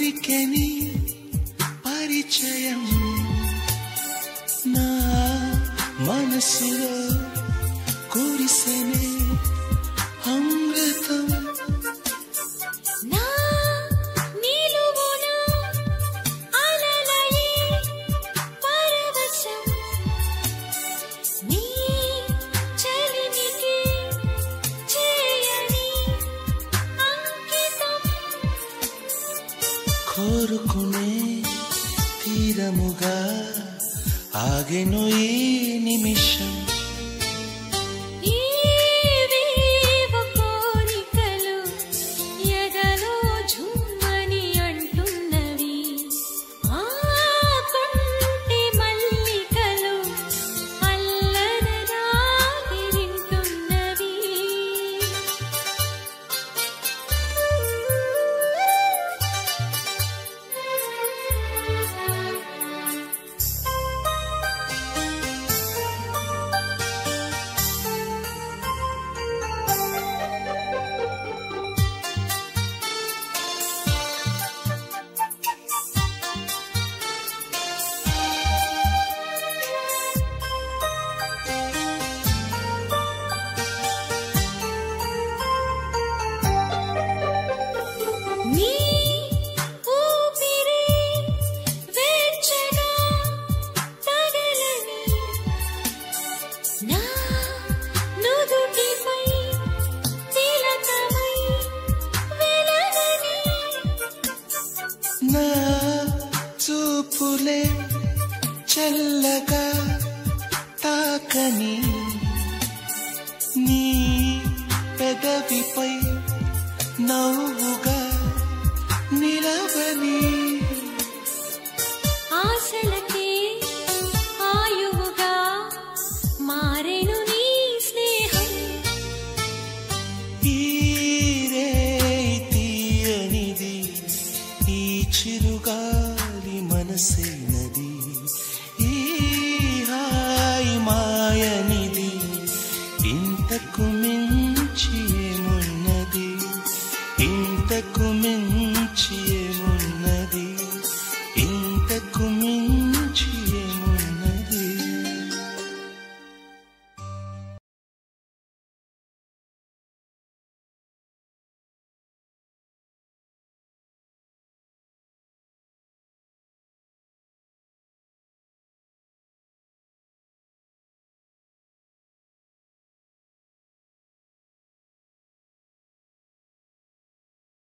ఉరికెని పరిచయం నా మనసులో కురిసెనే అమృతం నా నిలువున అలలయే పరవశం నీ చలిమికి చేయని అంకితం కోరుకునే తీరముగా ఆగెను ఈ నిమిషం ఏవేవో కోరికలు ఎదలో ఝుమ్మని అంటున్నవి ఆ కొంటి మల్లికలు అల్లరరాగి వింటున్నవి నీ ఊపిరి వెచ్చగా తగలని నా నుదుటిపై తిలకమై వెలగని నా చూపులే చల్లగా తాకని నీ పెదవిపై నవ్వుగా నిలవని ఆశలకే ఆయువుగా మారెను నీ స్నేహం ఈ రే తీయనిది ఈ చిరుగాలి మనసైనది ఈ హాయి మాయనిది ఇంతకు మించి ఏమున్నది ఇంతకు మించి